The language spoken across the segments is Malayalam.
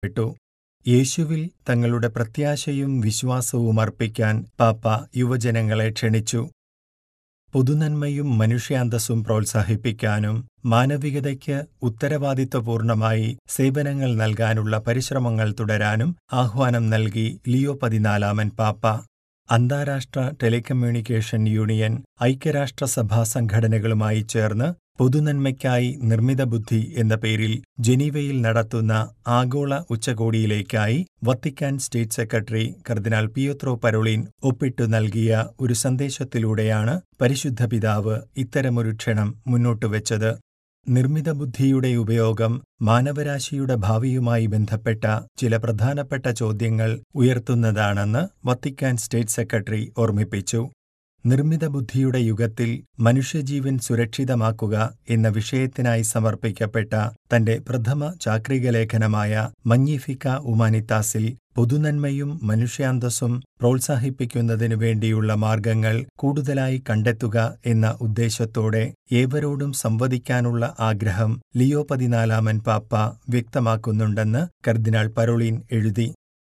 വിട്ടു യേശുവിൽ തങ്ങളുടെ പ്രത്യാശയും വിശ്വാസവും അർപ്പിക്കാൻ പാപ്പ യുവജനങ്ങളെ ക്ഷണിച്ചു പൊതുനന്മയും മനുഷ്യാന്തസ്സും പ്രോത്സാഹിപ്പിക്കാനും മാനവികതയ്ക്ക് ഉത്തരവാദിത്വപൂർണമായി സേവനങ്ങൾ നൽകാനുള്ള പരിശ്രമങ്ങൾ തുടരാനും ആഹ്വാനം നൽകി ലിയോ പതിനാലാമൻ പാപ്പ അന്താരാഷ്ട്ര ടെലികമ്മ്യൂണിക്കേഷൻ യൂണിയൻ ഐക്യരാഷ്ട്രസഭാ സംഘടനകളുമായി ചേർന്ന് പൊതുനന്മയ്ക്കായി നിർമ്മിത ബുദ്ധി എന്ന പേരിൽ ജനീവയിൽ നടത്തുന്ന ആഗോള ഉച്ചകോടിയിലേക്കായി വത്തിക്കാൻ സ്റ്റേറ്റ് സെക്രട്ടറി കർദിനാൾ പിയോത്രോ പരോളിൻ ഒപ്പിട്ടു നൽകിയ ഒരു സന്ദേശത്തിലൂടെയാണ് പരിശുദ്ധ പിതാവ് ഇത്തരമൊരു ക്ഷണം മുന്നോട്ടുവച്ചത് നിർമ്മിത ബുദ്ധിയുടെ ഉപയോഗം മാനവരാശിയുടെ ഭാവിയുമായി ബന്ധപ്പെട്ട ചില പ്രധാനപ്പെട്ട ചോദ്യങ്ങൾ ഉയർത്തുന്നതാണെന്ന് വത്തിക്കാൻ സ്റ്റേറ്റ് സെക്രട്ടറി ഓർമ്മിപ്പിച്ചു നിർമ്മിത ബുദ്ധിയുടെ യുഗത്തിൽ മനുഷ്യജീവൻ സുരക്ഷിതമാക്കുക എന്ന വിഷയത്തിനായി സമർപ്പിക്കപ്പെട്ട തന്റെ പ്രഥമ ചാക്രികലേഖനമായ മഞ്ഞിഫിക്ക ഉമാനിത്താസിൽ പൊതുനന്മയും മനുഷ്യാന്തസ്സും പ്രോത്സാഹിപ്പിക്കുന്നതിനു വേണ്ടിയുള്ള മാർഗങ്ങൾ കൂടുതലായി കണ്ടെത്തുക എന്ന ഉദ്ദേശത്തോടെ ഏവരോടും സംവദിക്കാനുള്ള ആഗ്രഹം ലിയോ പതിനാലാമൻ പാപ്പ വ്യക്തമാക്കുന്നുണ്ടെന്ന് കർദിനാൾ പരോളിൻ എഴുതി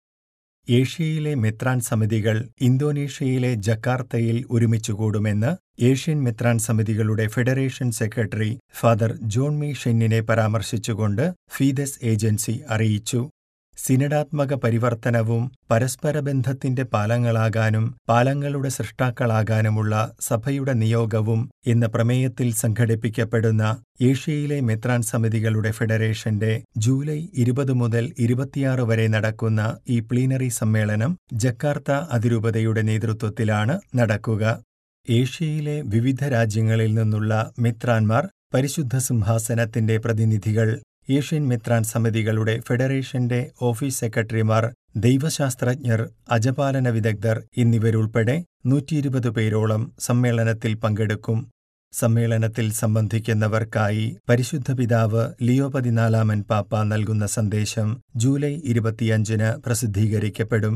ഏഷ്യയിലെ മെത്രാൻ സമിതികൾ ഇന്തോനേഷ്യയിലെ ജക്കാർത്തയിൽ ഒരുമിച്ചുകൂടുമെന്ന് ഏഷ്യൻ മെത്രാൻ സമിതികളുടെ federation secretary father John Mi ഷെന്നിനെ പരാമർശിച്ചുകൊണ്ട് ഫീദസ് ഏജൻസി അറിയിച്ചു സിനഡാത്മക പരിവർത്തനവും പരസ്പര ബന്ധത്തിന്റെ പാലങ്ങളാകാനും പാലങ്ങളുടെ സൃഷ്ടാക്കളാകാനുമുള്ള സഭയുടെ നിയോഗവും എന്ന പ്രമേയത്തിൽ സംഘടിപ്പിക്കപ്പെടുന്ന ഏഷ്യയിലെ മെത്രാൻ സമിതികളുടെ ഫെഡറേഷന്റെ ജൂലൈ ഇരുപത് മുതൽ ഇരുപത്തിയാറ് വരെ നടക്കുന്ന ഈ പ്ലീനറി സമ്മേളനം ജക്കാർത്ത അതിരൂപതയുടെ നേതൃത്വത്തിലാണ് നടക്കുക ഏഷ്യയിലെ വിവിധ രാജ്യങ്ങളിൽ നിന്നുള്ള മെത്രാൻമാർ പരിശുദ്ധ സിംഹാസനത്തിന്റെ പ്രതിനിധികൾ ഏഷ്യൻ മെത്രാൻ സമിതികളുടെ ഫെഡറേഷന്റെ ഓഫീസ് സെക്രട്ടറിമാർ ദൈവശാസ്ത്രജ്ഞർ അജപാലന വിദഗ്ധർ എന്നിവരുൾപ്പെടെ നൂറ്റിയിരുപത് പേരോളം സമ്മേളനത്തിൽ പങ്കെടുക്കും സമ്മേളനത്തിൽ സംബന്ധിക്കുന്നവർക്കായി പരിശുദ്ധ പിതാവ് ലിയോ പതിനാലാമൻ പാപ്പ നൽകുന്ന സന്ദേശം ജൂലൈ ഇരുപത്തിയഞ്ചിന് പ്രസിദ്ധീകരിക്കപ്പെടും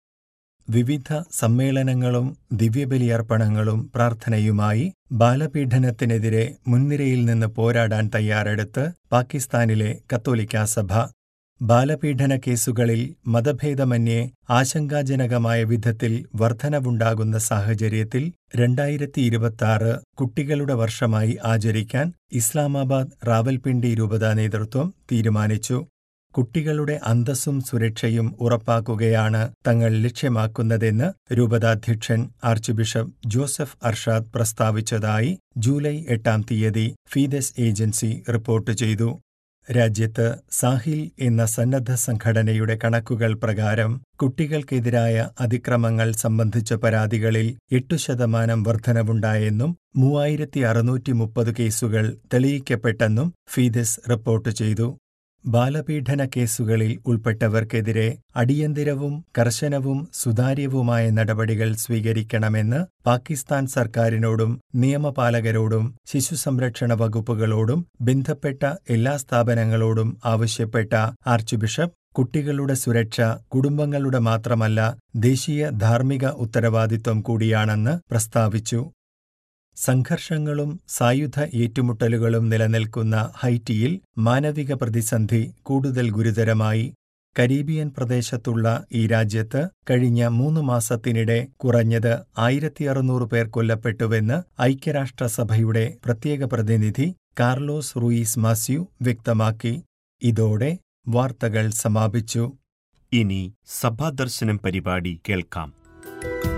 വിവിധ സമ്മേളനങ്ങളും ദിവ്യബലിയർപ്പണങ്ങളും പ്രാർത്ഥനയുമായി ബാലപീഡനത്തിനെതിരെ മുൻനിരയിൽ നിന്ന് പോരാടാൻ തയ്യാറെടുത്ത് പാകിസ്ഥാനിലെ കത്തോലിക്കാ സഭ ബാലപീഡന കേസുകളിൽ മതഭേദമന്യേ ആശങ്കാജനകമായ വിധത്തിൽ വർധനവുണ്ടാകുന്ന സാഹചര്യത്തിൽ രണ്ടായിരത്തി ഇരുപത്തിയാറ് കുട്ടികളുടെ വർഷമായി ആചരിക്കാൻ ഇസ്ലാമാബാദ് റാവൽപിണ്ടി രൂപതാ നേതൃത്വം തീരുമാനിച്ചു കുട്ടികളുടെ അന്തസ്സും സുരക്ഷയും ഉറപ്പാക്കുകയാണ് തങ്ങൾ ലക്ഷ്യമാക്കുന്നതെന്ന് രൂപതാധ്യക്ഷൻ ആർച്ച് ബിഷപ്പ് ജോസഫ് അർഷാദ് പ്രസ്താവിച്ചതായി ജൂലൈ എട്ടാം തീയതി ഫീദസ് ഏജൻസി റിപ്പോർട്ട് ചെയ്തു രാജ്യത്ത് സാഹിൽ എന്ന സന്നദ്ധ സംഘടനയുടെ കണക്കുകൾ പ്രകാരം കുട്ടികൾക്കെതിരായ അതിക്രമങ്ങൾ സംബന്ധിച്ച പരാതികളിൽ എട്ടു ശതമാനം വർധനവുണ്ടായെന്നും മൂവായിരത്തി അറുന്നൂറ്റി മുപ്പത് കേസുകൾ തെളിയിക്കപ്പെട്ടെന്നും ഫീദസ് റിപ്പോർട്ട് ചെയ്തു ബാലപീഡന കേസുകളിൽ ഉൾപ്പെട്ടവർക്കെതിരെ അടിയന്തിരവും കർശനവും സുതാര്യവുമായ നടപടികൾ സ്വീകരിക്കണമെന്ന് പാകിസ്ഥാൻ സർക്കാരിനോടും നിയമപാലകരോടും ശിശുസംരക്ഷണ വകുപ്പുകളോടും ബന്ധപ്പെട്ട എല്ലാ സ്ഥാപനങ്ങളോടും ആവശ്യപ്പെട്ട ആർച്ച് ബിഷപ്പ് കുട്ടികളുടെ സുരക്ഷ കുടുംബങ്ങളുടെ മാത്രമല്ല ദേശീയ ധാർമ്മിക ഉത്തരവാദിത്വം കൂടിയാണെന്ന് പ്രസ്താവിച്ചു സംഘർഷങ്ങളും സായുധ ഏറ്റുമുട്ടലുകളും നിലനിൽക്കുന്ന ഹൈറ്റിയിൽ മാനവിക പ്രതിസന്ധി കൂടുതൽ ഗുരുതരമായി കരീബിയൻ പ്രദേശത്തുള്ള ഈ രാജ്യത്ത് കഴിഞ്ഞ മൂന്ന് മാസത്തിനിടെ കുറഞ്ഞത് ആയിരത്തി അറുന്നൂറ് പേർ കൊല്ലപ്പെട്ടുവെന്ന് ഐക്യരാഷ്ട്രസഭയുടെ പ്രത്യേക പ്രതിനിധി കാർലോസ് റൂയിസ് മാസ്യു വ്യക്തമാക്കി ഇതോടെ വാർത്തകൾ സമാപിച്ചു ഇനി സഭാദർശനം പരിപാടി കേൾക്കാം